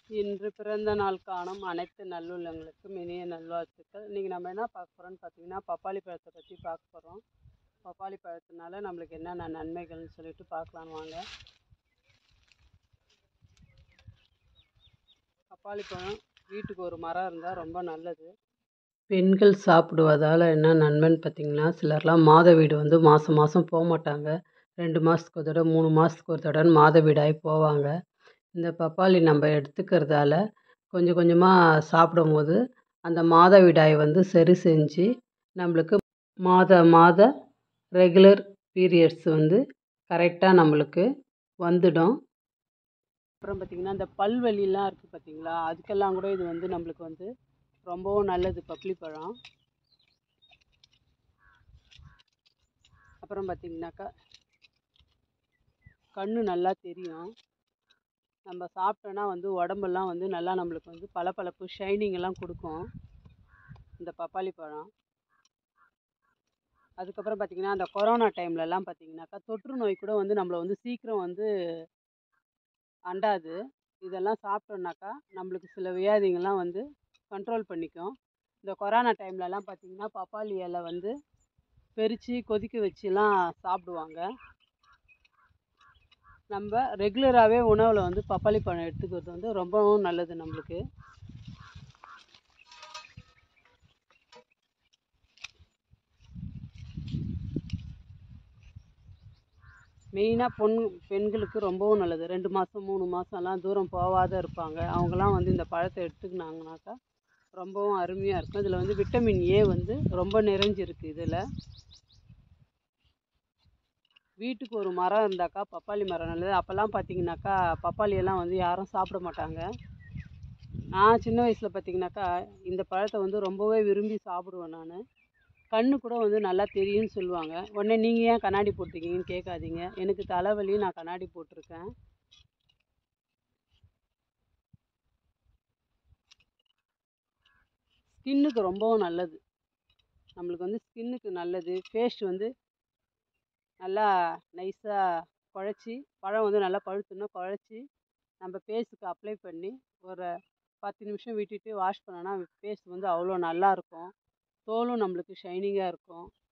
இன்று பிறந்த நாள் காணும் அனைத்து நல்லுள்ளங்களுக்கும் இனிய நல்வாழ்த்துக்கள் இன்றைக்கி நம்ம என்ன பார்க்க போகிறோம்னு பார்த்தீங்கன்னா பப்பாளி பழத்தை பற்றி பார்க்க போகிறோம் பப்பாளி பழத்தினால நம்மளுக்கு என்னென்ன நன்மைகள்னு சொல்லிட்டு பார்க்கலாம் வாங்க பப்பாளி பழம் வீட்டுக்கு ஒரு மரம் இருந்தால் ரொம்ப நல்லது பெண்கள் சாப்பிடுவதால் என்ன நன்மைன்னு பார்த்தீங்கன்னா சிலர்லாம் மாத வீடு வந்து மாதம் மாதம் போக மாட்டாங்க ரெண்டு மாதத்துக்கு ஒரு தடவை மூணு மாதத்துக்கு ஒரு தடவை மாத வீடாகி போவாங்க இந்த பப்பாளி நம்ம எடுத்துக்கிறதால கொஞ்சம் கொஞ்சமாக சாப்பிடும்போது அந்த மாதவிடாய் வந்து சரி செஞ்சு நம்மளுக்கு மாத மாத ரெகுலர் பீரியட்ஸ் வந்து கரெக்டாக நம்மளுக்கு வந்துடும் அப்புறம் பார்த்திங்கன்னா இந்த பல்வலிலாம் இருக்குது பார்த்தீங்களா அதுக்கெல்லாம் கூட இது வந்து நம்மளுக்கு வந்து ரொம்பவும் நல்லது பப்ளி பழம் அப்புறம் பார்த்திங்கனாக்கா கண்ணு நல்லா தெரியும் நம்ம சாப்பிட்டோன்னா வந்து உடம்பெல்லாம் வந்து நல்லா நம்மளுக்கு வந்து பளபளப்பு ஷைனிங் எல்லாம் கொடுக்கும் இந்த பப்பாளி பழம் அதுக்கப்புறம் பார்த்திங்கன்னா அந்த கொரோனா டைம்லலாம் பார்த்திங்கனாக்கா தொற்று நோய் கூட வந்து நம்மளை வந்து சீக்கிரம் வந்து அண்டாது இதெல்லாம் சாப்பிட்டோன்னாக்கா நம்மளுக்கு சில வியாதிங்கள்லாம் வந்து கண்ட்ரோல் பண்ணிக்கும் இந்த கொரோனா டைம்லலாம் பார்த்திங்கன்னா பப்பாளி இலை வந்து பெரித்து கொதிக்க வச்சுலாம் சாப்பிடுவாங்க நம்ம ரெகுலராகவே உணவில் வந்து பப்பாளி பழம் எடுத்துக்கிறது வந்து ரொம்பவும் நல்லது நம்மளுக்கு மெயினாக பொன் பெண்களுக்கு ரொம்பவும் நல்லது ரெண்டு மாதம் மூணு மாதம்லாம் தூரம் போகாத இருப்பாங்க அவங்களாம் வந்து இந்த பழத்தை எடுத்துக்கினாங்கனாக்கா ரொம்பவும் அருமையாக இருக்கும் இதில் வந்து விட்டமின் ஏ வந்து ரொம்ப நிறைஞ்சிருக்கு இதில் வீட்டுக்கு ஒரு மரம் இருந்தாக்கா பப்பாளி மரம் நல்லது அப்போல்லாம் பார்த்தீங்கன்னாக்கா பப்பாளியெல்லாம் வந்து யாரும் சாப்பிட மாட்டாங்க நான் சின்ன வயசில் பார்த்தீங்கன்னாக்கா இந்த பழத்தை வந்து ரொம்பவே விரும்பி சாப்பிடுவேன் நான் கண்ணு கூட வந்து நல்லா தெரியும்னு சொல்லுவாங்க உடனே நீங்கள் ஏன் கண்ணாடி போட்டிருக்கீங்கன்னு கேட்காதீங்க எனக்கு தலைவலி நான் கண்ணாடி போட்டிருக்கேன் ஸ்கின்னுக்கு ரொம்பவும் நல்லது நம்மளுக்கு வந்து ஸ்கின்னுக்கு நல்லது ஃபேஸ் வந்து நல்லா நைஸாக குழச்சி பழம் வந்து நல்லா பழுத்துன்னா குழச்சி நம்ம ஃபேஸுக்கு அப்ளை பண்ணி ஒரு பத்து நிமிஷம் விட்டுட்டு வாஷ் பண்ணோன்னா ஃபேஸ் வந்து அவ்வளோ நல்லாயிருக்கும் தோலும் நம்மளுக்கு ஷைனிங்காக இருக்கும்